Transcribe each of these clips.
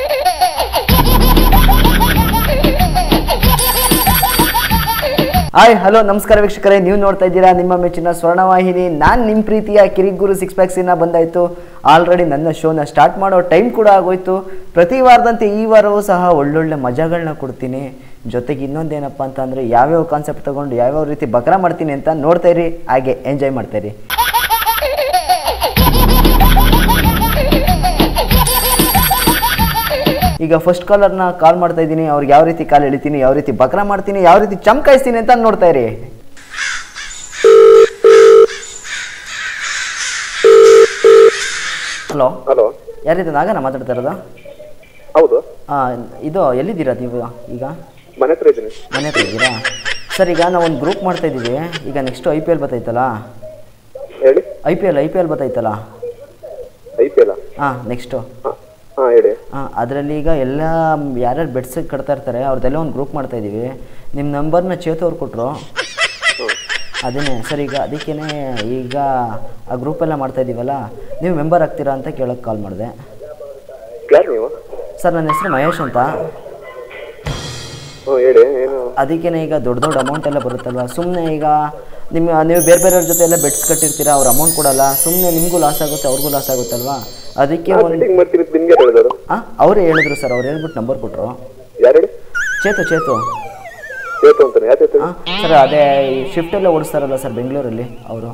Hi hello ನಮಸ್ಕಾರ ವೀಕ್ಷಕರೇ ನೀವು ನೋಡ್ತಾ ಇದ್ದೀರಾ ನಿಮ್ಮ ಮೆಚ್ಚಿನ ಸ್ವರ್ಣವಾಹಿನಿ ನಾನು ನಿಮ್ಮ ಪ್ರೀತಿಯ ಕಿರಿಗುರು ಸಿಕ್ಸ್ ಪ್ಯಾಕ್ಸಿನ ಬಂದಾಯಿತು ಆಲ್ರೆಡಿ ನನ್ನ ಶೋನ ಸ್ಟಾರ್ಟ್ ಮಾಡೋ ಟೈಮ್ ಕೂಡ ಆಗೋಯ್ತು ಪ್ರತಿ ವಾರದಂತೆ ಈ ವಾರವೂ ಸಹ ಒಳ್ಳೊಳ್ಳೆ ಮಜಾಗಳನ್ನ ಕೊಡ್ತೀನಿ ಜೊತೆಗೆ ಇನ್ನೊಂದೇನಪ್ಪ ಅಂತ ಅಂದರೆ ಯಾವ್ಯಾವ ಕಾನ್ಸೆಪ್ಟ್ ತೊಗೊಂಡು ಯಾವ್ಯಾವ ರೀತಿ ಬಕರ ಮಾಡ್ತೀನಿ ಅಂತ ನೋಡ್ತಾ ಇರಿ ಹಾಗೆ ಎಂಜಾಯ್ ಮಾಡ್ತಾ ಇರಿ ಈಗ ಫಸ್ಟ್ ಕಾಲರ್ನ ಕಾಲ್ ಮಾಡ್ತಾ ಇದ್ದೀನಿ ಅವ್ರಿಗೆ ಯಾವ ರೀತಿ ಕಾಲ್ ಎಳಿತೀನಿ ಯಾವ ರೀತಿ ಬಕ್ರ ಮಾಡ್ತೀನಿ ಯಾವ ರೀತಿ ಚಮಕಾಯಿಸ್ತೀನಿ ಅಂತ ನೋಡ್ತಾ ಇರಿ ಹಲೋ ಹಲೋ ಯಾರಿದು ನಾಗನ ಮಾತಾಡ್ತಾ ಇರೋದು ಹೌದು ಆ, ಇದು ಎಲ್ಲಿದ್ದೀರಾ ನೀವು ಈಗ ಮನೆ ಹತ್ರ ಇದ್ದೀನಿ ಮನೆ ಹತ್ರ ಇದ್ದೀರಾ ಸರ್ ಈಗ ನಾವು ಒಂದು ಗ್ರೂಪ್ ಮಾಡ್ತಾ ಇದ್ದೀವಿ ಈಗ ನೆಕ್ಸ್ಟ್ ಐ ಪಿ ಎಲ್ ಬರ್ತೈತಲ್ಲ ಹೇಳಿ I P L I P L ಬರ್ತೈತಲ್ಲ ಐ ಪಿ ಎಲ್ ಹಾಂ ನೆಕ್ಸ್ಟು ಹಾಂ ಹಾಂ ಹೇಳಿ ಹಾಂ ಅದರಲ್ಲಿ ಈಗ ಎಲ್ಲ ಯಾರ್ಯಾರು ಬೆಡ್ಸ್ ಕಟ್ತಾ ಇರ್ತಾರೆ ಅವ್ರದ್ದೆಲ್ಲ ಒಂದು ಗ್ರೂಪ್ ಮಾಡ್ತಾ ಇದ್ದೀವಿ ನಿಮ್ಮ ನಂಬರ್ನ ಚೇತು ಅವ್ರು ಕೊಟ್ಟರು ಅದೇನೇ ಸರ್ ಈಗ ಅದಕ್ಕೇ ಈಗ ಆ ಗ್ರೂಪೆಲ್ಲ ಮಾಡ್ತಾ ಇದ್ದೀವಲ್ಲ ನೀವು ಮೆಂಬರ್ ಆಗ್ತೀರಾ ಅಂತ ಕೇಳೋಕ್ಕೆ ಕಾಲ್ ಮಾಡಿದೆ ಯಾರು ನೀವು ಸರ್ ನನ್ನ ಹೆಸರು ಮಹೇಶ್ ಅಂತ ಹ್ಞೂ ಹೇಳಿ ಏನು ಅದಕ್ಕೇ ಈಗ ದೊಡ್ಡ ದೊಡ್ಡ ಅಮೌಂಟ್ ಎಲ್ಲ ಬರುತ್ತಲ್ವ ಸುಮ್ಮನೆ ಈಗ ನಿಮ್ಮ ನೀವು ಬೇರೆ ಬೇರೆಯವ್ರ ಜೊತೆ ಎಲ್ಲ ಬೆಡ್ಸ್ ಕಟ್ಟಿರ್ತೀರಾ ಅವ್ರು ಅಮೌಂಟ್ ಕೊಡಲ್ಲ ಸುಮ್ಮನೆ ನಿಮಗೂ ಲಾಸ್ ಆಗುತ್ತೆ ಅವ್ರಿಗೂ ಲಾಸ್ ಆಗುತ್ತಲ್ವಾ ಅದಕ್ಕೆ ಒಂದು ಮೀಟಿಂಗ್ ಮಾಡ್ತೀನಿ ನಿಮ್ಗೆ ಹೇಳಿದರು ಹಾಂ ಅವರೇ ಹೇಳಿದ್ರು ಸರ್ ಅವ್ರು ಹೇಳ್ಬಿಟ್ಟು ನಂಬರ್ ಕೊಟ್ಟರು ಯಾರು ಹೇಳಿ ಚೇತು ಚೇತು ಚೇತು ಅಂತಾನೆ ಯಾರು ಚೇತು ಹಾಂ ಸರ್ ಅದೇ ಈ ಶಿಫ್ಟ್ ಎಲ್ಲ ಓಡಿಸ್ತಾರಲ್ಲ ಸರ್ ಬೆಂಗಳೂರಲ್ಲಿ ಅವರು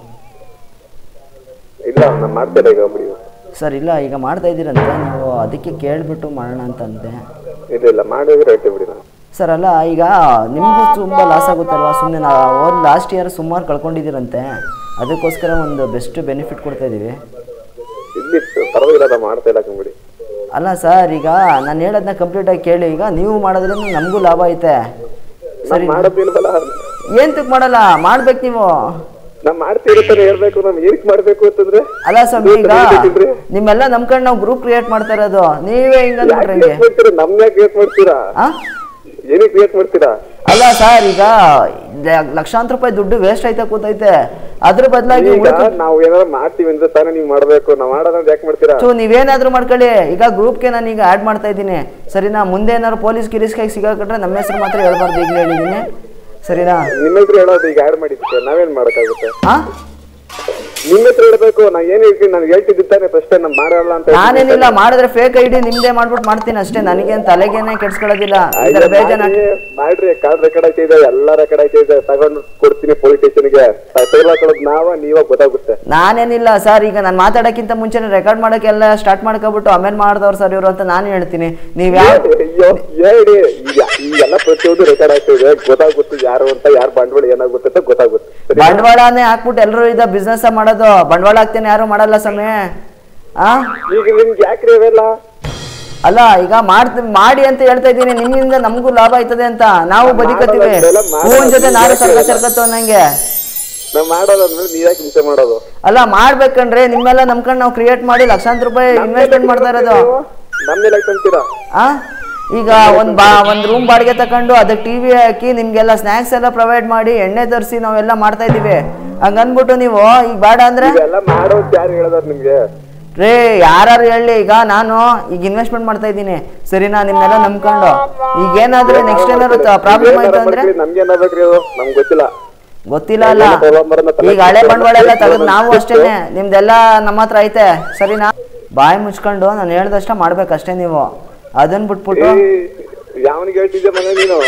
ಇಲ್ಲ ನಾನು ಮಾಡ್ತಾ ಇಲ್ಲ ಈಗ ಬಿಡಿ ಸರ್ ಇಲ್ಲ ಈಗ ಮಾಡ್ತಾ ಇದ್ದೀರಂತೆ ನೀವು ಅದಕ್ಕೆ ಕೇಳಿಬಿಟ್ಟು ಮಾಡೋಣ ಅಂತಂದೆ ಇಲ್ಲ ಇಲ್ಲ ಮಾಡಿದ್ರೆ ಹೇಳ್ತೇವೆ ಬಿಡಿ ನಾನು ಸರ್ ಅಲ್ಲ ಈಗ ನಿಮಗೂ ತುಂಬ ಲಾಸ್ ಆಗುತ್ತಲ್ವಾ ಸುಮ್ಮನೆ ನಾವು ಒಂದು ಲಾಸ್ಟ್ ಇಯರ್ ಸುಮಾರು ಕಳ್ಕೊಂಡಿದ್ದೀರಂತೆ ಅದಕ್ಕೋಸ್ಕರ ಒಂದು ಬೆಸ್ಟ್ ಬೆನಿಫಿಟ್ ಕೊಡ್ತಾ ಇದ್ದೀವಿ ಇಲ್ಲಿ ಪರವಾಗಿಲ್ಲ ನಾನು ಮಾಡ್ತಾ ಇಲ್ಲ ಕಂಬಿಡಿ ಅಲ್ಲ ಸರ್ ಈಗ ನಾನು ಹೇಳೋದನ್ನ ಕಂಪ್ಲೀಟಾಗಿ ಕೇಳಿ ಈಗ ನೀವು ಮಾಡೋದ್ರಿಂದ ನಮಗೂ ಲಾಭ ಐತೆ ಸರಿ ಮಾಡೋದಿಲ್ವಲ್ಲ ಏಂತಕ್ಕೆ ಮಾಡಲ್ಲ ಮಾಡ್ಬೇಕು ನೀವು ನಾವು ಮಾಡ್ತಿರುತ್ತಾನೆ ಹೇಳ್ಬೇಕು ನಾವು ಏನಕ್ಕೆ ಮಾಡಬೇಕು ಅಂತಂದ್ರೆ ಅಲ್ಲ ಸ್ವಾಮಿ ಈಗ ನಿಮ್ಮೆಲ್ಲ ನಂಬ್ಕೊಂಡು ನಾವು ಗ್ರೂಪ್ ಕ್ರಿಯೇಟ್ ಮಾಡ್ತಾ ಇರೋದು ನೀವೇ ಹಿಂಗಂದ್ಬಿಟ್ರೆ ಯಾಕೆ ಹೆಂಗೆ ಕ್ರಿಯೇಟ್ ಮಾಡ್ತೀರಾ ನಮ್ಗೆ ಕ್ರಿಯೇಟ್ ಮಾಡ್ತೀರಾ ಆ? ಏನಕ್ಕೆ ಕ್ರಿಯೇಟ್ ಮಾಡ್ತೀರಾ ಅಲ್ಲ ಸರ್ ಈಗ ಲ- ಲಕ್ಷಾಂತರ ರೂಪಾಯಿ ದುಡ್ಡು ವೇಸ್ಟ್ ಆಯ್ತಾ ಕೂತೈತೆ ಅದ್ರ ಬದಲಾಗಿ ಈಗ ನಾವು ಏನಾದ್ರು ಮಾಡ್ತೀವಿ ಅಂದ್ರೆ ತಾನೇ ನೀವು ಮಾಡ್ಬೇಕು ನಾವು ಮಾಡೋದಂದ್ರೆ ಯಾಕೆ ಮಾಡ್ತೀರಾ ಸೊ ನೀವೇನಾದ್ರೂ ಮಾಡ್ಕೊಳ್ಳಿ ಈಗ ಗ್ರೂಪ್ಗೆ ನಾನು ಈಗ ಆ್ಯಡ್ ಮಾಡ್ತಾ ಇದ್ದೀನಿ ಸರಿನಾ ಮುಂದೆ ಏನಾದ್ರು ಪೊಲೀಸ್ ಗಿಲೀಸ್ ಕೈಗೆ ಸಿಗಾಕಟ್ರೆ ನಮ್ಮ ಹೆಸರು ಮಾತ್ರ ಹೇಳ್ಬಾರ್ದು ಈಗಲೇ ಹೇಳಿದ್ದೀನಿ ಸರಿನಾ ನಿಮ್ಮ ಹತ್ರ ಹೇಳೋದು ಈಗ ಆಡ್ ಮಾಡಿದ್ದಕ್ಕೆ ನಾವೇನ್ ಮಾಡಕ್ಕಾಗುತ್ತೆ ಹಾಂ ನಿಮ್ಮ ಹತ್ರ ಹೇಳ್ಬೇಕು ನಾ ಏನ್ ಹೇಳ್ತೀನಿ ನಾನು ಹೇಳ್ತಿದ್ದೆ ತಾನೆ ಫಸ್ಟ್ ನಾನು ಮಾಡಲ್ಲ ಅಂತ ಹೇಳ್ತಿದ್ದೆ ನಾನೇನಿಲ್ಲ ಮಾಡಿದ್ರೆ ಫೇಕ್ ಐಡಿ ನಿಮ್ದೇ ಮಾಡ್ಬಿಟ್ಟು ಮಾಡ್ತೀನಿ ಅಷ್ಟೇ ನನಗೇನು ತಲೆಗೇನೆ ಕೆಡ್ಸ್ಕೊಳ್ಳೋದಿಲ್ಲ ಈ ಥರ ಆಯ್ತು, ಬೇಜಾನ ಮಾಡಿ, ಮಾಡ್ರಿ ಕಾರ್ಡ್ ರೆಕಾರ್ಡ್ ಐತೆ ಎಲ್ಲ ರೆಕಾರ್ಡ್ ಐತೆ ತಗೊಂಡು ಕೊಡ್ತೀನಿ ಪೊಲೀಸ್ ಸ್ಟೇಷನ್ಗೆ ಫೈಲ್ ಹಾಕೊಳ್ಳೋದು ನಾವ ನೀವ ಗೊತ್ತಾಗುತ್ತೆ ನಾನೇನಿಲ್ಲ ಸರ್ ಈಗ ನಾನು ಮಾತಾಡೋಕ್ಕಿಂತ ಮುಂಚೆನೇ ರೆಕಾರ್ಡ್ ಮಾಡೋಕ್ಕೆಲ್ಲ ಸ್ಟಾರ್ಟ್ ಮಾಡ್ಕೊಬಿಟ್ಟು ಆಮೇಲೆ ಮಾಡಿದವ್ರು ಸರ್ ಇವರು ಅಂತ ನಾನು ಹೇಳ್ತೀನಿ ನೀವು ಯಾವ ಅಯ್ಯೋ ಹೇಳಿ ಈಗ ಈಗೆಲ್ಲ ಪ್ರತಿಯೊಂದು ರೆಕಾರ್ಡ್ ಆಗ್ತಿದೆ ಗೊತ್ತಾಗುತ್ತೆ ಯಾರು ಅಂತ ಯಾರು ಬಂಡವಾಳ ಏನಾಗುತ್ತೆ ಅಂತ ಗೊತ್ತಾಗುತ್ತೆ ಸರಿ ಬಂಡವಾಳನೇ ಹಾಕ್ಬಿಟ್ಟು ಎಲ್ಲರೂ ಇದ ಬಿಸ್ನೆಸ್ ಮಾಡೋದು ಬಂಡವಾಳ ಹಾಕ್ತೇನೆ ಯಾರು ಮಾಡಲ್ಲ ಸಮಯ ಆ ಈಗ ನಿಮ್ಗೆ ಯಾಕ್ರಿ ಅವೆಲ್ಲ ಅಲ್ಲ ಈಗ ಮಾಡ್ತ ಮಾಡಿ ಅಂತ ಹೇಳ್ತಾ ಇದ್ದೀನಿ ನಿಮ್ಮಿಂದ ನಮಗೂ ಲಾಭ ಆಯ್ತದೆ ಅಂತ ನಾವು ಬದುಕತ್ತೀವಿ ಮಾಡಲ್ಲ, ಮಾಡಲ್ಲ, ಹೂವಿನ ಜೊತೆ ನಾರು ಯಾಕೆ ಸರ್ಕ ಹೇಳಲ್ಲ? ಸರ್ಕತ್ತು ಅನ್ನಂಗೆ ನಾವ್ ಮಾಡೋದಂದ್ರೆ ನೀವ್ ಯಾಕೆ ಹಿಂಸೆ ಮಾಡೋದು ಅಲ್ಲ ಮಾಡ್ಬೇಕಂದ್ರೆ ನಿಮ್ಮೆಲ್ಲ ನಮ್ಕಂಡ್ ನಾವು ಕ್ರಿಯೇಟ್ ಮಾಡಿ ಲಕ್ಷಾಂತರ ರೂಪಾಯಿ ಇನ್ವೆಸ್ಟ್ಮೆಂಟ್ ಮಾಡ್ತಾ ಇರೋದು ನಮ್ಮೆಲ್ಲ ತಂತೀರಾ ಆ ಈಗ ಒಂದ್ ಬಾ ಒಂದ್ ರೂಮ್ ಬಾಡಿಗೆ ತಕೊಂಡು ಅದಕ್ಕೆ ಟಿವಿ ಹಾಕಿ ನಿಮ್ಗೆಲ್ಲ ಸ್ನಾಕ್ಸ್ ಎಲ್ಲ ಪ್ರೊವೈಡ್ ಮಾಡಿ ಎಣ್ಣೆ ತರಿಸಿ ನಾವೆಲ್ಲ ಮಾಡ್ತಾ ಇದೀವಿ ಹಂಗನ್ಬಿಟ್ಟು ನೀವು ಈಗ ಬೇಡ ಅಂದ್ರೆ ಇವೆಲ್ಲ ಮಾಡೋದು ಯಾರು ಹೇಳೋದಾರ ನಿಮ್ಗೆ ರೇ ಯಾರು ಹೇಳಿ ಈಗ ನಾನು ಈಗ ಇನ್ವೆಸ್ಟ್ಮೆಂಟ್ ಮಾಡ್ತಾ ಇದ್ದೀನಿ ಸರಿನಾ ನಿಮ್ನೆಲ್ಲ ನಂಬ್ಕೊಂಡು ಈಗ ಏನಾದ್ರೆ ನೆಕ್ಸ್ಟ್ ಏನಾದ್ರು ಪ್ರಾಬ್ಲಮ್ ಆಯ್ತು ಅಂದ್ರೆ ನಮ್ಗೆ ಏನಾಗ್ಬೇಕ್ರಿ ಅದು ನಮ್ಗೆ ಗೊತ್ತಿಲ್ಲ ಗೊತ್ತಿಲ್ಲ ಅಲ್ಲ ಎಲ್ಲ ತಗೊಂಬರೋಣ ತಲೆ ಈಗ ಹಳೆ ಕೆಡ್ಸ್ಕೊಂಡು ಬಂಡವಾಳ ಎಲ್ಲ ತೆಗೆದು ನಾವು ಎಷ್ಟು? ಅಷ್ಟೇನೆ ನಿಮ್ದೆಲ್ಲ ನಮ್ಮ ಹತ್ರ ಐತೆ ಸರಿನಾ ಬಾಯಿ ಮುಚ್ಕೊಂಡು ನಾನು ಹೇಳ್ದಷ್ಟ ಮಾಡ್ಬೇಕಷ್ಟೇ ನೀವು ಅದನ್ನ ಬಿಟ್ಬಿಟ್ಟು ಯಾವನಿಗೆ ಹೇಳ್ತಿದ್ದೆ ಮನೆ ನೀನು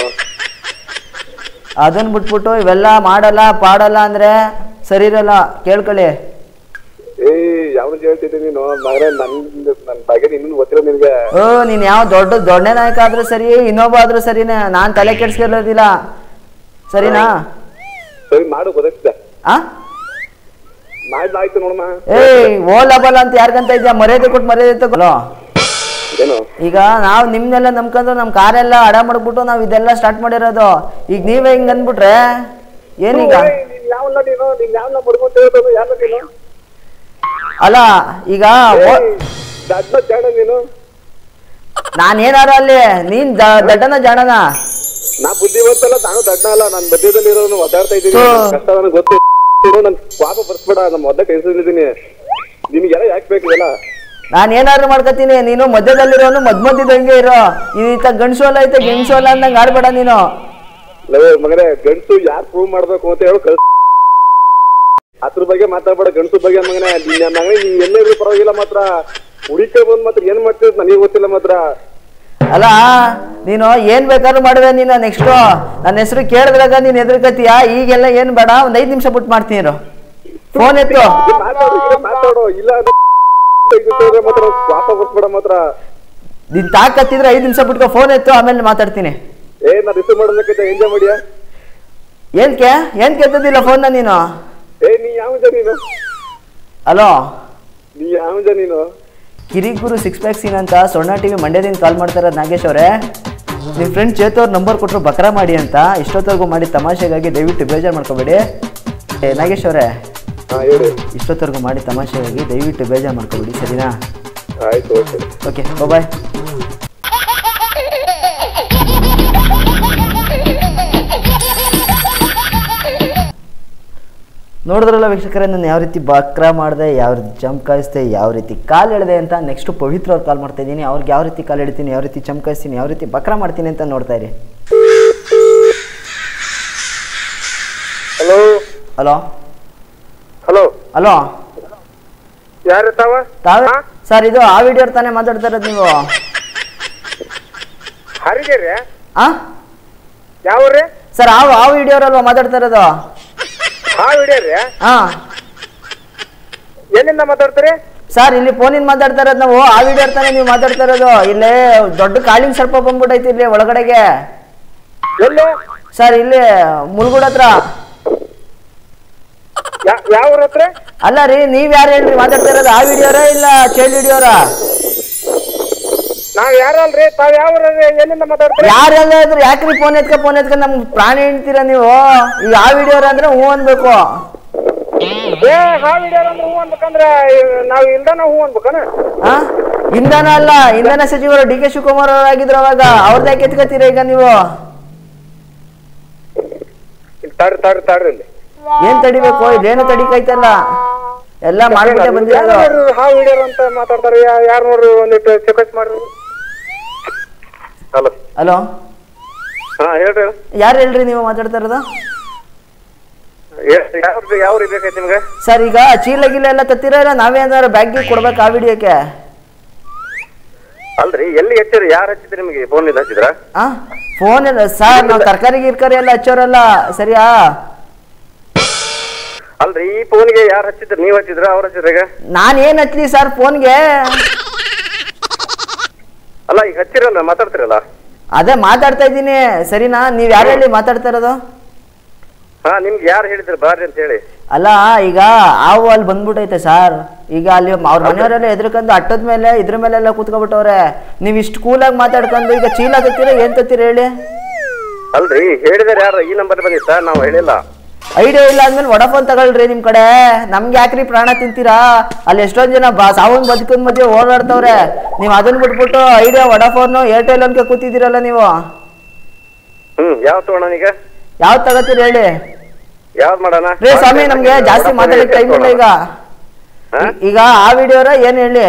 ಅದನ್ನ ಬಿಟ್ಬಿಟ್ಟು ಇವೆಲ್ಲ ಮಾಡಲ್ಲ ಪಾಡಲ್ಲ ಅಂದ್ರೆ ಸರಿ ಇರಲ್ಲ ಕೇಳ್ಕೊಳ್ಳಿ ಏ ಯಾವನಿಗೆ ಹೇಳ್ತಿದ್ದೆ ನೀನು ಮಗನೇ ನನ್ ನನ್ ಬಗ್ಗೆ ನಿನ್ನ ಗೊತ್ತಿರೋ ನಿನ್ಗೆ ಓ ನೀನ್ ಯಾವ ದೊಡ್ಡ ದೊಡ್ಡ ನಾಯಕ ಆದ್ರೂ ಸರಿ ಇನ್ನೊಬ್ಬ ಆದ್ರೂ ಸರಿನೇ ನಾನ್ ತಲೆ ಕೆಡ್ಸ್ಕೊಳ್ಳೋದಿಲ್ಲ ಸರಿನಾ ಸರಿ ಮಾಡು ಗೊತ್ತಾಗ್ತದೆ ಆ ಮಾಡ್ಲಾಯ್ತು ನೋಡಮ್ಮ ಏಯ್ ಓಲ ಬಲ ಅಂತ ಯಾರ್ಗಂತ ಇದ್ಯಾ ಮರ್ಯಾದೆ ಕೊಟ್ಟು ಮರ್ಯಾದೆ ತಗೊಳ್ಳೋ ಏನು ಈಗ ನಾವು ನಿಮ್ನೆಲ್ಲ ನಂಬ್ಕೊಂಡು ನಮ್ಮ ಕಾರೆಲ್ಲ ಅಡ ಮಾಡ್ಬಿಟ್ಟು ನಾವು ಇದೆಲ್ಲ ಸ್ಟಾರ್ಟ್ ಮಾಡಿರೋದು ಈಗ ನೀವೇ ಹಿಂಗ್ ಅಂದ್ಬಿಟ್ರೆ ಏನೀಗ ಯಾವಲ್ಲ ನೀನು ನೀನ್ ಯಾವಲ್ಲ ಬಡ್ಕೊಂತ ಹೇಳ್ಬೋದು ಯಾರ ನೀನು ಅಲ್ಲ ಈಗ ಓ- ದಡ್ಡ ಜಾಡ ನೀನು ನಾನ್ ಏನಾರ ಅಲ್ಲಿ ನೀನ್ ದ- ದಡ್ಡನ ಜಾಣನ ನಾ ಬುದ್ಧಿವಂತಲ್ಲ ನಾನು ದಡ್ಡ ಅಲ್ಲ ನಾನ್ ಮಧ್ಯದಲ್ಲಿ ಇರೋನು ಒದ್ದಾಡ್ತಾ ಇದ್ದೀನಿ ಥು. ನನ್ ಕಷ್ಟ ನನಗೆ ಗೊತ್ತು ನನ್ ಪಾಪ ಬರ್ಸ್ಬೇಡ ನಮ್ಮ ಮೊದ್ಲ ಟೆನ್ಷನ್ ಇದ್ದೀನಿ ನಿನ್ಗೆಲ್ಲ ಯಾಕೆ ಬೇಕು ಇದೆಲ್ಲ ನಾನು ಏನಾದ್ರು ಮಾಡ್ಕೊತೀನಿ ನೀನು ಮಧ್ಯದಲ್ಲಿರೋನು ಮದ್ ಮಧ್ಯದಂಗೆ ಇರೋ ಈತ ಗಂಡಸು ಅಲ್ಲ ಐತೆ ಗೆಣಸು ಅಲ್ಲ ಅಂದಂಗೆ ಆಡ್ಬೇಡ ನೀನು ಲೇ ಮಗನೇ ಗಂಡಸು ಯಾರು ಪ್ರೂವ್ ಮಾಡ್ಬೇಕು ಅಂತ ಹೇಳು ಕಳ್ಸ ಅದ್ರ ಬಗ್ಗೆ ಮಾತಾಡ್ಬೇಡ ಗಂಡಸು ಬಗ್ಗೆ ಮಗನೇ ನಿನ್ನ ಮಗನೇ ನೀನ್ ಎಲ್ಲೇ ಇದ್ರು ಪರವಾಗಿಲ್ಲ ಮಾತ್ರ ಹುಡುಕ ಬಂದ್ ಮಾತ್ರ ಏನ್ ಮಾಡ್ತಿದ್ ನನಗೆ ಗೊತ್ತಿಲ್ಲ ಮಾತ್ರ ಅಲ್ಲ ನೀನು ಏನ್ ಬೇಕಾದ್ರೂ ಮಾಡುವೆ ನೀನು ನೆಕ್ಸ್ಟು ನನ್ನ ಹೆಸರು ಕೇಳಿದ್ರಾಗ ನೀನು ಎದುರ್ಕತ್ತೀಯ ಈಗೆಲ್ಲ ಏನು ಬೇಡ ಒಂದ್ ಐದು ನಿಮಿಷ ಬಿಟ್ಟು ಮಾಡ್ತೀನಿ ಇರು ಫೋನ್ ಎತ್ತು ಮಾತಾಡು ಈಗ ಮಾತಾಡು ಇಲ್ಲ ಅಂದ್ರೆ ತೆಗ್ದಿಟ್ಟಿದ್ರೆ ಮಾತ್ರ ವಾಪ ಬರ್ಸ್ಬೇಡ ಮಾತ್ರ ನೀನ್ ತಾಕತ್ತಿದ್ರೆ ಐದು ನಿಮಿಷ ಬಿಟ್ಕೊ ಫೋನ್ ಎತ್ತು ಆಮೇಲೆ ಮಾತಾಡ್ತೀನಿ ಏ ನಾ ರಿಸೀವ್ ಮಾಡೋದಕ್ಕೆ ಎಂಜಾಯ್ ಮಾಡಿಯಾ ಏನ್ಕೆ ಏನ್ ಕೆತ್ತದಿಲ್ಲ ಫೋನ್ನ ನೀನು ಏ ನೀ ಯಾವ ಜನ ನೀನು ಹಲೋ ನೀ ಯಾವ ಜನ ನೀನು ಕಿರಿಗುರು ಸಿಕ್ಸ್ ಪ್ಯಾಕ್ ಸೀನ್ ಅಂತ ಸೊಣ್ಣ ಟಿವಿ ಮಂಡ್ಯದಿಂದ ಕಾಲ್ ಮಾಡ್ತಾ ಇರೋದು ನಾಗೇಶ್ ಅವರೇ ನಿಮ್ಮ ಫ್ರೆಂಡ್ ಚೇತು ಅವ್ರ ನಂಬರ್ ಕೊಟ್ಟರು ಬಕ್ರಾ ಮಾಡಿ ಅಂತ ಇಷ್ಟೊತ್ತವರೆಗೂ ಮಾಡಿ ತಮಾಷೆಗಾಗಿ ದಯವಿಟ್ಟು ಬೇಜಾರು ಮಾಡ್ಕೋಬೇಡಿ ಏ ನಾಗೇಶ್ ಅವರೇ ಹಾ ಹೇಳಿ ಇಷ್ಟೊತ್ತವರೆಗೂ ಮಾಡಿ ತಮಾಷೆಗಾಗಿ ದಯವಿಟ್ಟು ಬೇಜಾರು ಮಾಡ್ಕೋಬೇಡಿ ಸರಿನಾ ಆಯ್ತು ಓಕೆ ಓಕೆ ಬಾಯ್ ನೋಡಿದ್ರಲ್ಲ ವೀಕ್ಷಕರೇ ನಾನು ಯಾವ ರೀತಿ ಬಕ್ರ ಮಾಡಿದೆ ಯಾವ ರೀತಿ ಚಮಕಾಯಿಸ್ದೆ ಯಾವ ರೀತಿ ಕಾಲು ಎಳೆದೆ ಅಂತ ನೆಕ್ಸ್ಟ್ ಪವಿತ್ರ ಅವ್ರು ಕಾಲ್ ಮಾಡ್ತಾ ಇದ್ದೀನಿ ಅವ್ರಿಗೆ ಯಾವ ರೀತಿ ಕಾಲು ಎಳಿತೀನಿ ಯಾವ ರೀತಿ ಚಮಕಾಯಿಸ್ತೀನಿ ಯಾವ ರೀತಿ ಬಕ್ರ ಮಾಡ್ತೀನಿ ಅಂತ ನೋಡ್ತಾ ಇರಿ ಹಲೋ ಹಲೋ ಹಲೋ ಹಲೋ ಯಾರು ತಾವ ತಾವೇ ಸರ್ ಇದು ಆ ವಿಡಿಯೋ ತಾನೇ ಮಾತಾಡ್ತಾ ಇರೋದು ನೀವು ಹರಿಗೆರೆ ಆ ಯಾವ್ರಿ ಸರ್ ಆ ಆ ವಿಡಿಯೋರಲ್ವಾ ಮಾತಾಡ್ತಾ ಇರೋದು ಹಾ ವಿಡಿಯೋ ರೀ ಹಾಂ ಎಲ್ಲಿಂದ ಮಾತಾಡ್ತೀರಿ ಸರ್ ಇಲ್ಲಿ ಫೋನಿಂದ ಮಾತಾಡ್ತಾ ಇರೋದು ನಾವು ಆ ವಿಡಿಯೋ ತಾನೇ ನೀವು ಮಾತಾಡ್ತಾ ಇರೋದು ಇಲ್ಲೇ ದೊಡ್ಡ ಕಾಳಿಂಗ್ ಸರ್ಪ ಬಂದ್ಬಿಟ್ಟೈತಿ ಇಲ್ಲಿ ಒಳಗಡೆಗೆ ಎಲ್ಲಿ ಸರ್ ಇಲ್ಲಿ ಮುಲ್ಗುಡ್ ಹತ್ರ ಯಾವ ಹತ್ರ ಅಲ್ಲ ರೀ ನೀವ್ ಯಾರು ಹೇಳ್ರಿ ಮಾತಾಡ್ತಾ ಇರೋದು ಆ ವಿಡಿಯೋರ ಇಲ್ಲ ಚೈಲ್ಡ್ ವಿಡಿಯೋರ ನಾವ್ ಯಾರಲ್ರಿ ತಾವ್ ಯಾವ ಎಲ್ಲಿಂದ ಮಾತಾಡ್ತೀರಿ ಯಾರೆಲ್ಲ ಇದ್ರು ಯಾಕ್ರಿ ಫೋನ್ ಎತ್ಕ ಫೋನ್ ಎತ್ಕ ನಮ್ ಪ್ರಾಣಿ ಹೇಳ್ತೀರಾ ನೀವು ಈಗ ಆ ವಿಡಿಯೋರ ಅಂದ್ರೆ ಹ್ಞೂ ಅನ್ಬೇಕು ಏ ಹಾ ವಿಡಿಯೋ ಅಂದ್ರೆ ಹೂ ಅನ್ಬೇಕಂದ್ರ ನಾವ್ ಇಲ್ದಾನ ಹೂ ಅನ್ಬೇಕನ ಆ ಇಂಧನ ಅಲ್ಲ ಇಂಧನ ಸಚಿವರು ಡಿ ಕೆ ಶಿವಕುಮಾರ್ ಅವ್ರು ಆಗಿದ್ರು ಅವಾಗ ಅವ್ರದ್ದು ಯಾಕೆ ಎತ್ಕೋತೀರಾ ಈಗ ನೀವು ತಾಡ್ರಿ ತಾಡ್ರಿ ತಾಡ್ರಿ ಇಲ್ಲಿ ಏನ್ ತಡಿಬೇಕು ಇದೇನು ತಡಿಕೈತಲ್ಲ ಎಲ್ಲ ಮಾಡ್ಬಿಟ್ಟೆ ಬಂದಿರೋದು ಹಾ ವಿಡಿಯೋ ಅಂತ ಮಾತಾಡ್ತಾರೆ ಯಾರು ನೋಡ್ರಿ ಒಂದಿಟ್ಟು ಚೆಕಸ್ ಮಾಡ್ರಿ ಹಲೋ ಹಲೋ ಹಾ ಹೇಳ್ರಿ ಯಾರು ಹೇಳ್ರಿ ನೀವು ಮಾತಾಡ್ತಾ ಇರೋದು ಯಾವ್ದು ಯಾವ ಬೇಕಾಯ್ತು ನಿಮ್ಗೆ ಸರ್ ಈಗ ಚೀಲ ಗೀಲ ಎಲ್ಲ ತತ್ತಿರ ಇಲ್ಲ ನಾವೇ ಏನಾದ್ರು ಬ್ಯಾಗ್ಗೆ ಕೊಡ್ಬೇಕು ಆ ವಿಡಿಯೋಕ್ಕೆ ಅಲ್ರಿ ಎಲ್ಲಿ ಹಚ್ಚಿರಿ ಯಾರು ಹಚ್ಚಿದ್ರಿ ನಿಮಗೆ ಫೋನ್ ಇಂದ ಹಚ್ಚಿದ್ರ ಆ ಫೋನ್ ಇಲ್ಲ ಸರ್ ನಾವು ತರಕಾರಿ ಗಿರ್ಕಾರಿ ಎಲ್ಲ ಹಚ್ಚೋರಲ್ಲ ಸರಿಯಾ ಅಲ್ರಿ ಈ ಫೋನ್ಗೆ ಯಾರು ಹಚ್ಚಿದ್ರಿ ನೀವ್ ಹಚ್ಚಿದ್ರ ಅವ್ರು ಹಚ್ಚಿದ್ರ ಈಗ ನಾನು ಏನು ಹಚ್ಲಿ ಸರ್ ಫೋನ್ಗೆ ಅಲ್ಲ ಈಗ ಹಚ್ಚಿರಲ್ಲ ಮಾತಾಡ್ತಿರಲ್ಲ ಅದೇ ಮಾತಾಡ್ತಾ ಇದ್ದೀನಿ ಸರಿನಾ ನೀವು ಯಾರು ಹೇಳಿ ಮಾತಾಡ್ತಾ ಇರೋದು ಹಾ ನಿಮ್ಗೆ ಯಾರು ಹೇಳಿದ್ರು ಬಾರ್ರಿ ಅಂತ ಹೇಳಿ ಅಲ್ಲ ಈಗ ಹಾವು ಅಲ್ಲಿ ಬಂದ್ಬಿಟ್ಟೈತೆ ಸರ್ ಈಗ ಅಲ್ಲಿ ಅವ್ರ ಮನೆಯವರೆಲ್ಲ ಎದ್ರಕಂದು ಅಟ್ಟದ ಮೇಲೆ ಇದ್ರ ಮೇಲೆಲ್ಲ ಕೂತ್ಕೊಬಿಟ್ಟವ್ರೆ ನೀವು ಇಷ್ಟು ಕೂಲಾಗಿ ಮಾತಾಡ್ಕೊಂಡು ಈಗ ಚೀಲ ತತ್ತೀರ ಏನು ತತ್ತೀರ ಹೇಳಿ ಅಲ್ರಿ ಹೇಳಿದಾರೆ ಯಾರು ಈ ನಂಬರ್ ಬಂದಿತ್ತ ನಾವು ಹೇಳಿಲ್ಲ ಐಡಿಯಾ ಇಲ್ಲ ಅಂದ್ಮೇಲೆ ವಡಫೋನ್ ತಗೊಳ್ರಿ ನಿಮ್ ಕಡೆ ನಮ್ಗೆ ಯಾಕ್ರಿ ಪ್ರಾಣ ತಿಂತೀರಾ ಅಲ್ಲಿ ಎಷ್ಟೊಂದ್ ಜನ ಬಾ ಸಾವನ್ ಬದುಕಿನ ಮಧ್ಯೆ ಓಡಾಡ್ತವ್ರೆ ನೀವು ಅದನ್ನ ಬಿಟ್ಬಿಟ್ಟು ಐಡಿಯಾ ವಡಫೋನ್ ಏರ್ಟೆಲ್ ಅನ್ಕೆ ಕೂತಿದ್ದೀರಲ್ಲ ನೀವು ಹ್ಮ್ ಯಾವ ತಗೋಣ ಈಗ ಯಾವ್ದು ತಗೋತೀರಿ ಹೇಳಿ ಯಾವ್ದು ಮಾಡೋಣ ರೇ ಸ್ವಾಮಿ ನಮ್ಗೆ ಜಾಸ್ತಿ ಮಾತಾಡಕ್ಕೆ ಟೈಮ್ ಇಲ್ಲ ಈಗ ಹಾ? ಈಗ ಆ ವಿಡಿಯೋರ ಏನ್ ಹೇಳಿ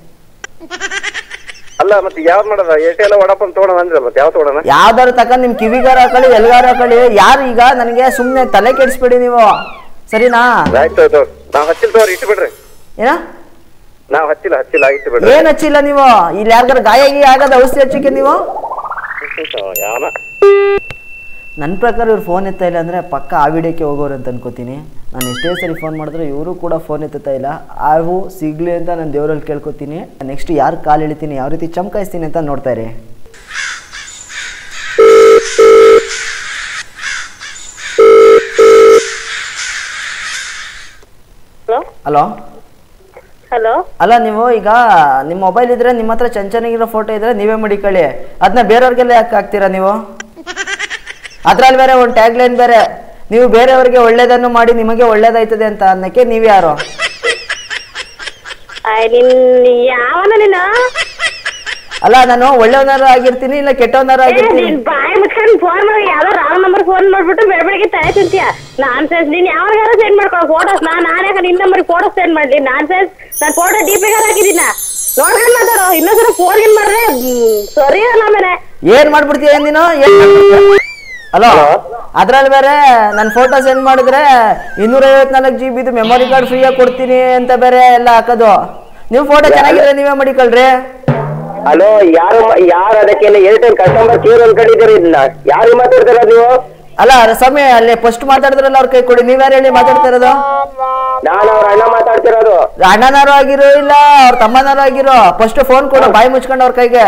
ಅಲ್ಲ ಮತ್ತೆ ಯಾವ್ದು ಮಾಡೋದ ಏರ್ಟೆಲ್ ವಡಾಪನ್ ತಗೋಣ ಅಂದ್ರೆ ಮತ್ತೆ ಯಾವ್ದು ತಗೋಣ ಯಾವ್ದಾರು ತಕೊಂಡ್ ನಿಮ್ ಕಿವಿಗಾರ ಹಾಕೊಳ್ಳಿ ಎಲ್ಗಾರ ಹಾಕೊಳ್ಳಿ ಯಾರು ಈಗ ನನಗೆ ಸುಮ್ನೆ ತಲೆ ಕೆಡಿಸ್ಬೇಡಿ ನೀವು ಸರಿನಾ ಆಯ್ತು ಆಯ್ತು ನಾವ್ ಹಚ್ಚಿಲ್ಲ ತಗೋರಿ ಇಟ್ಟು ಬಿಡ್ರಿ ಏನ ನಾವ್ ಹಚ್ಚಿಲ್ಲ ಹಚ್ಚಿಲ್ಲ ಇಟ್ಟು ಬಿಡ್ರಿ ಏನ್ ಹಚ್ಚಿಲ್ಲ ನೀವು ಇಲ್ಲಿ ಯಾರಿಗಾರ ಗಾಯ ಗೀಯ ಆಗದ ಔಷಧಿ ಹಚ್ಚಕ್ಕೆ ನೀವು ಯಾವನ ನನ್ನ ಪ್ರಕಾರ ಇವ್ರು ಫೋನ್ ಎತ್ತಾ ಇಲ್ಲ ಅಂದರೆ ಪಕ್ಕ ಆ ವಿಡಿಯೋಕ್ಕೆ ಹೋಗೋರು ಅಂತ ಅನ್ಕೋತೀನಿ ನಾನು ಎಷ್ಟೇ ಸರಿ ಫೋನ್ ಮಾಡಿದ್ರು ಇವರು ಕೂಡ ಫೋನ್ ಎತ್ತುತ್ತಾ ಇಲ್ಲ ಅವು ಸಿಗ್ಲಿ ಅಂತ ನಾನು ದೇವರಲ್ಲಿ ಕೇಳ್ಕೊತೀನಿ ನೆಕ್ಸ್ಟ್ ಯಾರು ಕಾಲು ಎಳಿತೀನಿ ಯಾವ ರೀತಿ ಚಮಕಾಯಿಸ್ತೀನಿ ಅಂತ ನೋಡ್ತಾ ಇರಿ ಹಲೋ ಹಲೋ ಹಲೋ ಅಲ್ಲ ನೀವು ಈಗ ನಿಮ್ಮ ಮೊಬೈಲ್ ಇದ್ರೆ ನಿಮ್ಮ ಹತ್ರ ಚೆನ್ನ ಚೆನ್ನಾಗಿರೋ ಫೋಟೋ ಇದ್ರೆ ನೀವೇ ಮಡಿಕೊಳ್ಳಿ ಅದನ್ನ ಬೇರೆಯವ್ರಿಗೆಲ್ಲ ಯಾಕೆ ಹಾಕ್ತೀರಾ ನೀವು ಅದ್ರಲ್ಲಿ ಬೇರೆ ಒಂದು ಟ್ಯಾಗ್ ಲೈನ್ ಬೇರೆ ನೀವು ಬೇರೆಯವ್ರಿಗೆ ಒಳ್ಳೇದನ್ನು ಮಾಡಿ ನಿಮಗೆ ಒಳ್ಳೇದಾಯ್ತದೆ ಅಂತ ಅನ್ನಕ್ಕೆ ನೀವು ಯಾರು ಆಯ್ ನಿನ್ ಯಾವನ ನೀನು ಅಲ್ಲ ನಾನು ಒಳ್ಳೆಯವನಾರು ಆಗಿರ್ತೀನಿ ಇಲ್ಲ ಕೆಟ್ಟವನಾರು ಏ, ಆಗಿರ್ತೀನಿ ನಿನ್ ಬಾಯಿ ಮುಚ್ಕೊಂಡು ಫೋನ್ ಮಾಡಿ ಯಾವ್ದೋ ರಾಂಗ್ ನಂಬರ್ ಫೋನ್ ಮಾಡ್ಬಿಟ್ಟು ಬೆಳ ಬೆಳಿಗ್ಗೆ ತಲೆ ತಿಂತೀಯ ನಾನ್ ಸೆನ್ಸ್ ನೀನ್ ಯಾವಾಗಾರ ಸೆಂಡ್ ಮಾಡ್ಕೊ ಫೋಟೋಸ್ ನಾನ್ ನಾನೇ ನಿನ್ ನಂಬರ್ ಫೋಟೋಸ್ ಸೆಂಡ್ ಮಾಡ್ಲಿ ನಾನ್ ಸೆನ್ಸ್ ನಾನ್ ಫೋಟೋ ಡಿ ಪಿಗಾರ ಹಾಕಿದ್ದೀನ ನೋಡ್ಕೊಂಡ್ ಮಾತಾಡೋ ಇನ್ನೊಂದ್ಸಲ ಫೋನ್ ಏನ್ ಮಾಡ್ರೆ ಹ್ಮ್, ಸರಿ ಅಲ್ಲ ಆಮೇಲೆ ಏನ್ ಮಾಡ್ಬಿಡ್ತೀಯ ನೀನು ಹಲೋ ಅದ್ರಲ್ಲಿ ಬೇರೆ ನನ್ನ ಫೋಟೋ ಸೆಂಡ್ ಮಾಡಿದ್ರೆ ಇನ್ನೂರ ಐವತ್ನಾಲ್ಕು ಜಿ ಬಿದು ಮೆಮೊರಿ ಕಾರ್ಡ್ ಫ್ರೀಯಾಗಿ ಕೊಡ್ತೀನಿ ಅಂತ ಬೇರೆ ಎಲ್ಲ ಹಾಕೋದು ನೀವು ಫೋಟೋ ಚೆನ್ನಾಗಿದ್ರೆ ನೀವೇ ಮಾಡಿಕೊಳ್ರಿ ಹಲೋ ಯಾರು ಯಾರು ಅದಕ್ಕೆ ಏರ್ಟೆಲ್ ಕಸ್ಟಮರ್ ಕೇರ್ ಅನ್ಕೊಂಡಿದ್ದೀರಿ ಇದನ್ನ ಯಾರು ಮಾತಾಡ್ತಾರ ನೀವು ಅಲ್ಲ ಸ್ವಾಮಿ ಅಲ್ಲಿ ಫಸ್ಟ್ ಮಾತಾಡಿದ್ರಲ್ಲ ಅವ್ರ ಕೈ ಕೊಡಿ ನೀವ್ಯಾರು ಹೇಳಿ ಮಾತಾಡ್ತಾ ಇರೋದು ನಾನು ಅವ್ರ ಅಣ್ಣ ಮಾತಾಡ್ತಿರೋದು ಅಣ್ಣನಾರು ಆಗಿರೋ ಇಲ್ಲ ಅವ್ರ ತಮ್ಮನಾರು ಆಗಿರೋ ಫಸ್ಟ್ ಫೋನ್ ಕೊಡು ಬಾಯಿ ಮುಚ್ಕೊಂಡು ಅವ್ರ ಕೈಗೆ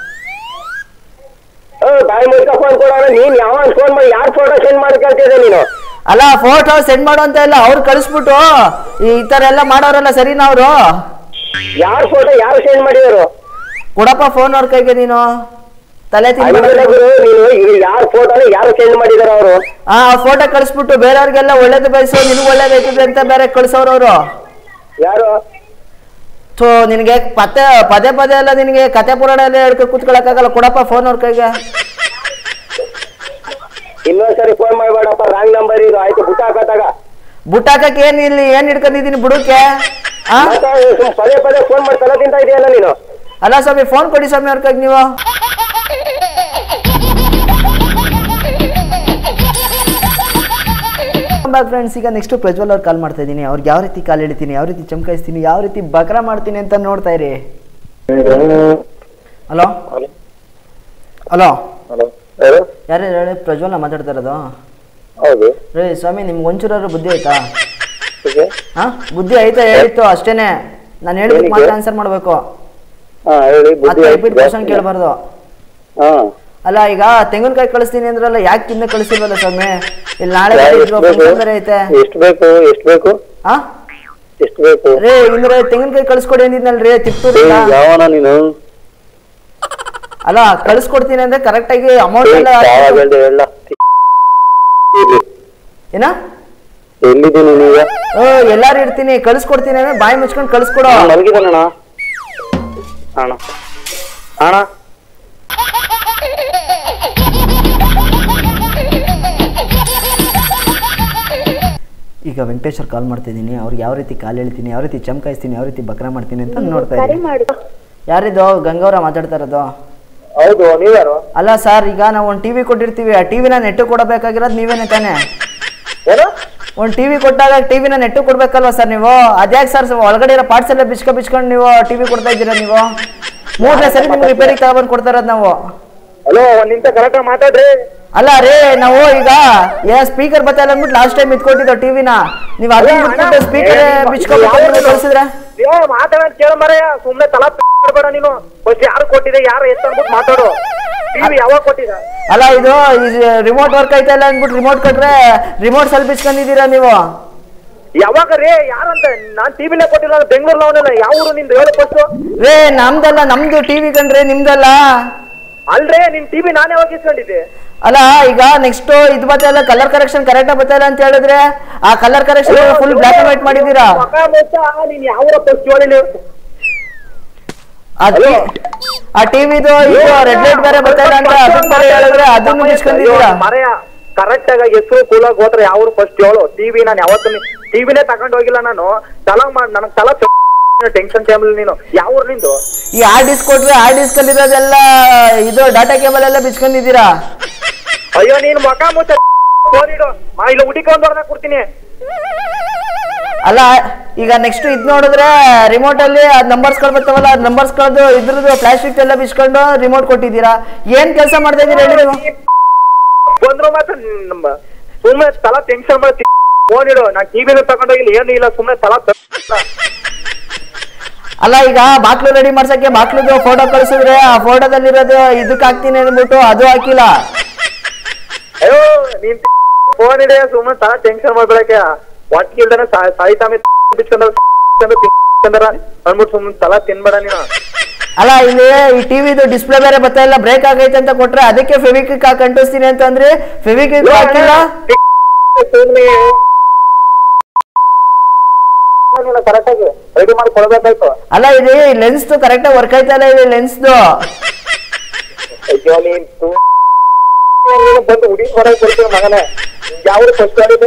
ಏ, ಬಾಯಿ ಮುಚ್ಕ ಫೋನ್ ಕೊಡೋಣ ನೀನ್ ಯಾವ ಫೋನ್ ಮಾಡಿ ಯಾರು ಫೋಟೋ ಸೆಂಡ್ ಮಾಡಿ ಕೇಳ್ತಿದ್ದೆ ನೀನು ಅಲ್ಲ ಫೋಟೋ ಸೆಂಡ್ ಮಾಡು ಅಂತ ಇಲ್ಲ ಅವ್ರು ಕಳಿಸ್ಬಿಟ್ಟು ಈ ತರ ಎಲ್ಲ ಮಾಡೋರಲ್ಲ ಸರಿನಾ ಅವರು ಯಾರು ಫೋಟೋ ಯಾರು ಸೆಂಡ್ ಮಾಡಿದ್ರು ಕೊಡಪ್ಪ ಫೋನ್ ಅವ್ರ ಕೈಗೆ ನೀನು ತಲೆ ಅದಿಲ್ಲ ತಿನ್ಬೇಡ ಗುರು ನೀನು ಈಗ ಯಾರು ಫೋಟೋನ ಯಾರು ಸೆಂಡ್ ಮಾಡಿದಾರ ಅವರು ಆ ಫೋಟೋ ಕಳಿಸ್ಬಿಟ್ಟು ಬೇರೆಯವ್ರಿಗೆಲ್ಲ ಒಳ್ಳೇದು ಬಯಸು ನಿನಗೆ ಒಳ್ಳೇದೈತದೆ ಅಂತ ಬೇರೆ ಕಳ್ಸೋರು ಅವರು ಯಾರು ಸೊ ನಿನಗೆ ಪತ್ತೆ ಪದೇ ಪದೇ ಎಲ್ಲ ನಿನಗೆ ಕತೆ ಪುರಾಣ ಎಲ್ಲ ಹೇಳ್ಕೊ ಕೂತ್ಕೊಳಕ್ಕಾಗಲ್ಲ ಕೊಡಪ್ಪ ಫೋನ್ ಅವ್ರ ಕೈಗೆ ಇನ್ನೊಂದ್ಸರಿ ಫೋನ್ ಮಾಡ್ಬೇಡಪ್ಪ ರಾಂಗ್ ನಂಬರ್ ಇದು ಆಯ್ತು ಬುಟ್ಟ ಹಾಕತ್ತಾಗ ಬುಟ್ಟ ಹಾಕಕ್ಕೆ ಏನ್ ಇಲ್ಲಿ ಏನ್ ಹಿಡ್ಕೊಂಡಿದ್ದೀನಿ ಬುಡಕ್ಕೆ ಆ ಮತ್ತೆ ಸುಮ್ ಪದೇ ಪದೇ ಫೋನ್ ಮಾಡಿ ತಲೆ ತಿಂತ ಇದೆಯಲ್ಲ ನೀನು ಅಲ್ಲ ಸ್ವಾಮಿ ಫೋನ್ ಕೊಡಿ ಸ್ವಾಮಿ ಅವ್ರ ಕೈಗೆ ನೀವು ಫ್ರೆಂಡ್ಸ್ ಈಗ ನೆಕ್ಸ್ಟ್ ಪ್ರಜ್ವಲ್ ಅವ್ರು ಕಾಲ್ ಮಾಡ್ತಾ ಇದ್ದೀನಿ ಅವ್ರಿಗೆ ಯಾವ ರೀತಿ ಕಾಲ್ ಎಳಿತೀನಿ ಯಾವ ರೀತಿ ಚಮಕಾಯಿಸ್ತೀನಿ ಯಾವ ರೀತಿ ಬಕ್ರ ಮಾಡ್ತೀನಿ ಅಂತ ನೋಡ್ತಾ ಇರಿ ಹಲೋ ಹಲೋ ಹಲೋ ಯಾರು ಯಾರು ಹೇಳಿ ಪ್ರಜ್ವಲ್ನ ಮಾತಾಡ್ತಾ ಇರೋದು ಹೌದು ರೇ ಸ್ವಾಮಿ ನಿಮ್ಗೆ ಒಂಚೂರಾದ್ರು ಬುದ್ಧಿ ಆಯ್ತಾ ಓಕೆ ಹಾ ಬುದ್ಧಿ ಆಯ್ತಾ ಹೇಳಿತ್ತು ಅಷ್ಟೇನೆ ನಾನು ಹೇಳಿದಕ್ಕೆ ಮಾತ್ರ ಆನ್ಸರ್ ಮಾಡಬೇಕು ಹಾ ಹೇಳಿ ಬುದ್ಧಿ ಮತ್ತೆ ಆಯ್ತು ರಿಪೀಟ್ ಕ್ವಶನ್ ಕೇಳಬಾರ್ದು ಹಾ ಅಲ್ಲ ಈಗ ತೆಂಗಿನಕಾಯಿ ಕಳಿಸ್ತೀನಿ ಅಂದ್ರಲ್ಲ ಯಾಕೆ ತಿನ್ನ ಕಳಿಸಿಲ್ವಲ್ಲ ಸ್ವಾಮಿ ಇಲ್ಲಿ ನಾಳೆ ಯಾರು ಬೇರೆ ಎಷ್ಟು ಇದ್ರು, ಬೇಕು function ಬೇರೆ ಐತೆ ಎಷ್ಟು ಬೇಕು ಎಷ್ಟು ಬೇಕು ಹಾ ಎಷ್ಟು ಬೇಕು ರೇ ಇನ್ನೂರ ತೆಂಗಿನಕಾಯಿ ಕಳಿಸ್ಕೊಡಿ ಅಂದಿದ್ನಲ್ರಿ ಏ, ತಿಪ್ಟೂರಿಂದ ಯಾವನ ನೀನು ಅಲ್ಲ ಕಳಿಸ್ಕೊಡ್ತೀನಿ ಅಂದ್ರೆ ಕರೆಕ್ಟ್ ಆಗಿ ಅಮೌಂಟ್ ಏ, ಎಲ್ಲ ಯಾವಾಗ ಹೇಳ್ದೆ ಹೇಳ ಏನ ಎಲ್ಲಿದ್ದೀನಿ ನೀಗ ಓ ಎಲ್ಲಾರು ಇರ್ತೀನಿ ಕಳಿಸ್ಕೊಡ್ತೀನಿ ಅಂದ್ರೆ ಬಾಯಿ ಮುಚ್ಕೊಂಡು ಕಳಿಸ್ಕೊಡೋ ಮಲಗಿದಾನಣ್ಣ ಅಣ್ಣ ಅಣ್ಣ ಈಗ ವೆಂಕಟೇಶ್ವರ್ ಕಾಲ್ ಮಾಡ್ತಿದ್ದೀನಿ ಅವ್ರಿಗೆ ಯಾವ ರೀತಿ ಕಾಲ್ ಹೇಳ್ತೀನಿ ಯಾವ ರೀತಿ ಚಮಕಾಯಿಸ್ತೀನಿ ಯಾವ ರೀತಿ ಬಕ್ರ ಮಾಡ್ತೀನಿ ಅಂತ ನೋಡ್ತಾ ಸರಿ ಇದ್ದೀನಿ ಮಾಡು ಯಾರಿದು ಗಂಗವ್ರ ಮಾತಾಡ್ತಾ ಇರೋದು ಹೌದು ನೀವ್ಯಾರು ಅಲ್ಲ ಸರ್ ಈಗ ನಾವು ಒಂದು ಟಿವಿ ಕೊಟ್ಟಿರ್ತೀವಿ ಆ ಟಿವಿನ ನೆಟ್ಟು ಕೊಡಬೇಕಾಗಿರೋದು ನೀವೇನೆ ತಾನೇ ಏನು ಒಂದು ಟಿವಿ ಕೊಟ್ಟಾಗ ಟಿವಿನ ನೆಟ್ಟು ಕೊಡ್ಬೇಕಲ್ವಾ ಸರ್ ನೀವು ಅದ್ಯಾಕೆ ಸರ್ ಒಳಗಡೆ ಇರೋ ಪಾರ್ಟ್ಸ್ ಎಲ್ಲ ಬಿಚ್ಕೊ ಬಿಚ್ಕೊಂಡು ನೀವು ಟಿವಿ ಕೊಡ್ತಾ ಇದ್ದೀರಾ ನೀವು ಮೂರನೇ ಸರಿ ನಿಮ್ಗೆ ರಿಪೇರಿಗೆ ತಗೊಬಂದು ಕೊಡ್ತಾ ಇರೋದು ನಾವು ಹಲೋ ಒಂದ್ ನಿಮಿಷ ಕರೆಕ್ಟ್ ಮಾತಾಡ್ರಿ ಅಲ್ಲ ರೀ ನಾವು ಈಗ ಏ ಸ್ಪೀಕರ್ ಬರ್ತಾ ಇಲ್ಲ ಅಂದ್ಬಿಟ್ಟು ಲಾಸ್ಟ್ ಟೈಮ್ ಇಟ್ಕೊಟ್ಟಿದ್ದೋ ಟಿವಿನ ನೀವು ಅದನ್ನ ಬಿಟ್ಬಿಟ್ಟು ಸ್ಪೀಕರ್ ಬಿಚ್ಕೊಬೇಕು ಕಳಿಸಿದ್ರೆ ಏ ಮಾತಾಡೋದ್ ಕೇಳ ಮರೆಯ ಸುಮ್ನೆ ತಲಾ ಮಾಡ್ಬೇಡ ನೀನು ಫಸ್ಟ್ ಯಾರು ಕೊಟ್ಟಿದೆ ಯಾರು ಎಷ್ಟು ಅನ್ಬಿಟ್ಟು ಮಾತಾಡು ಟಿವಿ ಯಾವಾಗ ಕೊಟ್ಟಿದ ಅಲ್ಲ ಇದು ರಿಮೋಟ್ ವರ್ಕ್ ಐತಾ ಇಲ್ಲ ಅಂದ್ಬಿಟ್ಟು ರಿಮೋಟ್ ಕೊಟ್ರೆ ರಿಮೋಟ್ ಸ್ವಲ್ಪ ಬಿಚ್ಕೊಂಡಿದ್ದೀರಾ ನೀವು ಯಾವಾಗ ರೇ ಯಾರಂತ ನಾನ್ ಟಿವಿನೇ ಕೊಟ್ಟಿಲ್ಲ ಬೆಂಗಳೂರ್ನ ಅವನಲ್ಲ ಯಾವ ಊರು ನಿಂದು ಹೇಳು ಫಸ್ಟ್ ರೇ ನಮ್ದಲ್ಲ ನಮ್ದು ಟಿವಿ ಕಣ್ರಿ ನಿಮ್ದಲ್ಲ ಅಲ್ರೇ ನಿನ್ ಟಿವಿ ನಾನೇ ಯಾವಾಗ ಇಸ್ಕೊಂಡಿದ್ದೆ ಅಲ್ಲ ಈಗ ನೆಕ್ಸ್ಟ್ ಇದು ಬರ್ತಾ ಇಲ್ಲ ಕಲರ್ ಕರೆಕ್ಷನ್ ಕರೆಕ್ಟ್ ಬರ್ತಾ ಇಲ್ಲ ಅಂತ ಹೇಳಿದ್ರೆ ಆ colour correction full black and white ಮಾಡಿದ್ದೀರಾ ಮಕ ಮುಚ್ಚ, ನೀನ್ ಯಾವ ಫಸ್ಟ್ ಹೇಳಿ ನೀವು ಅದ್ ಆ ಟಿವಿದು ಇದು ರೆಡ್ ಲೈಟ್ ಬೇರೆ ಬರ್ತಾ ಇಲ್ಲ ಅಂತ ಅದನ್ನ ಬೇರೆ ಹೇಳಿದ್ರೆ ಅದನ್ನು ಬಿಚ್ಕೊಂಡಿದ್ದೀರಾ ಮರೆಯ ಕರೆಕ್ಟ್ ಆಗಿ ಹೆಸರು ಕೂಲ ಗೋತ್ರ ಯಾವ ಫಸ್ಟ್ ಹೇಳು ಟಿವಿ ನಾನು ಯಾವತ್ತು ಟಿವಿನೇ ತಗೊಂಡ್ ಹೋಗಿಲ್ಲ ನಾನು ತಲ ಮಾಡ್ ನನಗ್ ತಲ ಟೆನ್ಷನ್ ಟೈಮಲ್ಲಿ ನೀನು ಯಾವ ಊರ್ ನಿಂದು ಈ ಆ ಡಿಸ್ಕ್ ಕೊಟ್ರೆ ಆ ಡಿಸ್ಕ್ ಅಲ್ಲಿರೋದೆಲ್ಲ ಇದು ಡಾಟಾ ಕೇಬಲ್ ಎಲ್ಲ ಬಿಚ್ಕೊಂಡಿದ್ದೀರಾ ಅಯ್ಯೋ ನೀನ್ ಮಕ ಮುಚ್ಚ ಫೋನ್ ಇಡು ಮಾ ಇಲ್ಲ ಹುಡುಕೊಂಡ್ ಬರ್ದ ಕೊಡ್ತೀನಿ ಅಲ್ಲ ಈಗ ನೆಕ್ಸ್ಟ್ ಇದ್ ನೋಡಿದ್ರೆ ರಿಮೋಟ್ ಅಲ್ಲಿ ನಂಬರ್ಸ್ ಗಳು ಬರ್ತಾವಲ್ಲ ನಂಬರ್ಸ್ ಗಳದ್ದು ಇದ್ರದ್ದು ಪ್ಲಾಸ್ಟಿಕ್ ಎಲ್ಲ ಬಿಚ್ಕೊಂಡು ರಿಮೋಟ್ ಕೊಟ್ಟಿದ್ದೀರಾ ಏನ್ ಕೆಲಸ ಮಾಡ್ತಾ ಇದೀರಾ ಹೇಳಿ ನೀವು ಬಂದ್ರು ಮಾತ್ರ ನಮ್ಮ ಸುಮ್ಮನೆ ತಲ ಟೆನ್ಷನ್ ಮಾಡಿ ಫೋನ್ ಇಡು ನಾನ್ ಟಿವಿನೂ ತಗೊಂಡೋಗಿಲ್ಲ ಏನು ಇಲ್ಲ ಸುಮ್ಮನೆ ತಲ ಅಲ್ಲ ಈಗ ಬಾಕ್ಲು ರೆಡಿ ಮಾಡ್ಸಕ್ಕೆ ಬಾಕ್ಲುದು ಫೋಟೋ ಕಳಿಸಿದ್ರೆ ಆ ಫೋಟೋದಲ್ಲಿರೋದು ಇದಕ್ಕೆ ಹಾಕ್ತೀನಿ ಅಂದ್ಬಿಟ್ಟು ಅದು ಹಾಕಿಲ್ಲ ಅಯ್ಯೋ ನೀನ್ ಫೋನ್ ಇಡೆ ಸುಮ್ಮನೆ ತಲ ಟೆನ್ಷನ್ ಮಾಡ್ಬೇಡಕ್ಕೆ ಒಟ್ಟಿಗೆ ಇಲ್ದಾನೆ ಸಾಯ್ತಾಮಿ ಬಿಚ್ಕೊಂಡ್ರ ಅಂದ್ಬಿಟ್ಟು ಸುಮ್ಮನೆ ತಲ ತಿನ್ಬೇಡ ನೀನು ಅಲ್ಲ ಇಲ್ಲಿ ಈ ಟಿವಿದು ಡಿಸ್ಪ್ಲೇ ಬೇರೆ ಬರ್ತಾ ಇಲ್ಲ ಬ್ರೇಕ್ ಆಗೈತೆ ಅಂತ ಕೊಟ್ರೆ ಅದಕ್ಕೆ ಫೆವಿಕ್ವಿಕ್ ಹಾಕಿ ಅಂಟಿಸ್ತೀನಿ ಅಂತಂದ್ರೆ ಫೆವಿಕ್ವಿಕ್ ಹಾಕಿಲ್ಲ ಕರೆಕ್ಟ್ ಆಗಿ ರೆಡಿ ಮಾಡಿ ಕೊಡ್ಬೇಕಾಯ್ತು ಅಲ್ಲ ಇದು ಲೆನ್ಸ್ ಕರೆಕ್ಟ್ ಆಗಿ ವರ್ಕ್ ಆಯ್ತಾ ಇಲ್ಲ ಇದು ಲೆನ್ಸ್ದು ಅಯ್ಯೋ ನೀನ್ ತು- ನೀನು ಬಂದು ಹುಡುಗಿ ಹೊರಗೆ ಕೊಡ್ತೀವಿ ಮಗನೇ ಯಾವ ಫಸ್ಟ್ ಆಡಿದ್ದು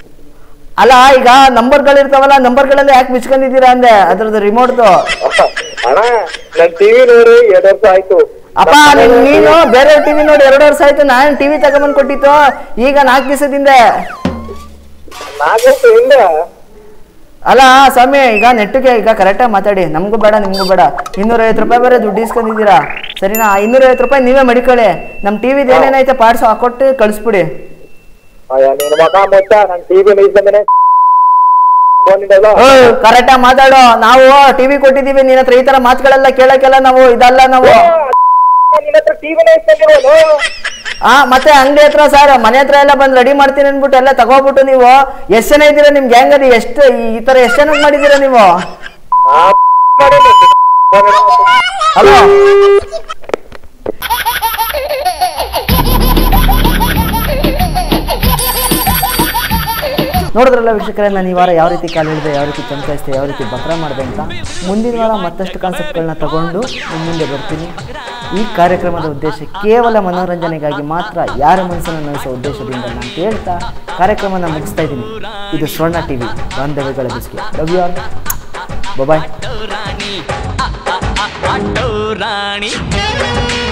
ಅಲ್ಲ ಈಗ ನಂಬರ್ಗಳು ಇರ್ತಾವಲ್ಲ ನಂಬರ್ಗಳೆಲ್ಲ ಯಾಕೆ ಬಿಚ್ಕೊಂಡಿದ್ದೀರಾ ಅಂದೆ ಅದ್ರದ್ದು ರಿಮೋಟ್ದು ಅಣ್ಣ ನನ್ ಟಿವಿ ನೋಡಿ ಎರಡ್ ವರ್ಷ ಆಯ್ತು ಅಪ್ಪ ನೀನ್ ನೀನು ಬೇರೆ ಟಿವಿ ನೋಡಿ ಎರಡು ವರ್ಷ ಆಯ್ತು ನಾನು ಟಿವಿ ತಗೊಂಬಂದ್ ಕೊಟ್ಟಿತ್ತು ಈಗ ನಾಲ್ಕು ದಿವಸದಿಂದ ನಾಲ್ಕು ವರ್ಷ ಹಿಂದೆ ಅಲ್ಲ ಸ್ವಾಮಿ ಈಗ ನೆಟ್ಟಿಗೆ ಈಗ ಕರೆಕ್ಟಾಗಿ ಮಾತಾಡಿ ನಮಗೂ ಬೇಡ ನಿಮಗೂ ಬೇಡ ಇನ್ನೂರೈವತ್ತು ರೂಪಾಯಿ ಬೇರೆ ದುಡ್ಡು ಇಸ್ಕೊಂಡಿದ್ದೀರಾ ಸರಿನಾ ಇನ್ನೂರೈವತ್ತು ರೂಪಾಯಿ ನೀವೇ ಮಡಿಕೊಳ್ಳಿ ನಮ್ಮ ಟಿವಿದು ಏನೇನೈತೆ ಪಾರ್ಟ್ಸ್ ಹಾಕೊಟ್ಟು ಕಳಿಸ್ಬಿಡಿ ಅಯ್ಯ ನಿನ್ ಮಗ ಮೊತ್ತ ನನ್ ಟಿವಿ ನೈಸಂದ್ರೆ ಫೋನ್ ಇದಲ್ಲ ಕರೆಕ್ಟಾಗಿ ಮಾತಾಡು ನಾವು ಟಿವಿ ಕೊಟ್ಟಿದ್ದೀವಿ ನಿನ್ನ ಹತ್ರ ಈ ತರ ಮಾತುಗಳೆಲ್ಲ ಕೇಳಕ್ಕೆಲ್ಲ ನಾವು ಇದಲ್ಲ ನಾವು ನಿನ್ನ ಹತ್ರ ಟಿವಿ ನೈಸಂದಿರೋನು ಆ ಮತ್ತೆ ಅಂಗಡಿ ಹತ್ರ ಸರ್ ಮನೆ ಹತ್ರ ಎಲ್ಲ ಬಂದು ರೆಡಿ ಮಾಡ್ತೀನಿ ಅನ್ಬಿಟ್ಟು ಎಲ್ಲ ತಗೋಬಿಟ್ಟು ನೀವು ಎಷ್ಟು ಜನ ಇದ್ದೀರಾ ನಿಮ್ ಗ್ಯಾಂಗ್ ಅಲ್ಲಿ ಎಷ್ಟು ಈ- ಈ ತರ ಎಷ್ಟು ಜನಕ್ಕೆ ಮಾಡಿದ್ದೀರಾ ನೀವು ಹಲೋ ನೋಡಿದ್ರಲ್ಲ ವೀಕ್ಷಕರೇ ನಾನು ಈ ವಾರ ಯಾವ ರೀತಿ ಕಾಲು ಹಿಡಿದೆ ಯಾವ ರೀತಿ ಚಮಕಾಯಿಸಿದೆ ಯಾವ ರೀತಿ ಬಕ್ರ ಮಾಡಿದೆ ಅಂತ ಮುಂದಿನ ವಾರ ಮತ್ತಷ್ಟು ಕಾನ್ಸೆಪ್ಟ್ಗಳನ್ನ ತಗೊಂಡು ನಿಮ್ಮ ಮುಂದೆ ಬರ್ತೀನಿ ಈ ಕಾರ್ಯಕ್ರಮದ ಉದ್ದೇಶ ಕೇವಲ ಮನೋರಂಜನೆಗಾಗಿ ಮಾತ್ರ ಯಾರ ಮನಸ್ಸನ್ನು ನೋಯಿಸೋ ಉದ್ದೇಶದಿಂದ ನಾನು ಹೇಳ್ತಾ ಕಾರ್ಯಕ್ರಮನ ಮುಗಿಸ್ತಾ ಇದ್ದೀನಿ ಇದು ಸ್ವರ್ಣ ಟಿವಿ ಬಾಂಧವ್ಯಗಳ ಬಿಸ್ಕೆ love you all bye Rani ಆ, ಆ, ಆ, ಆಟೋ ರಾಣಿ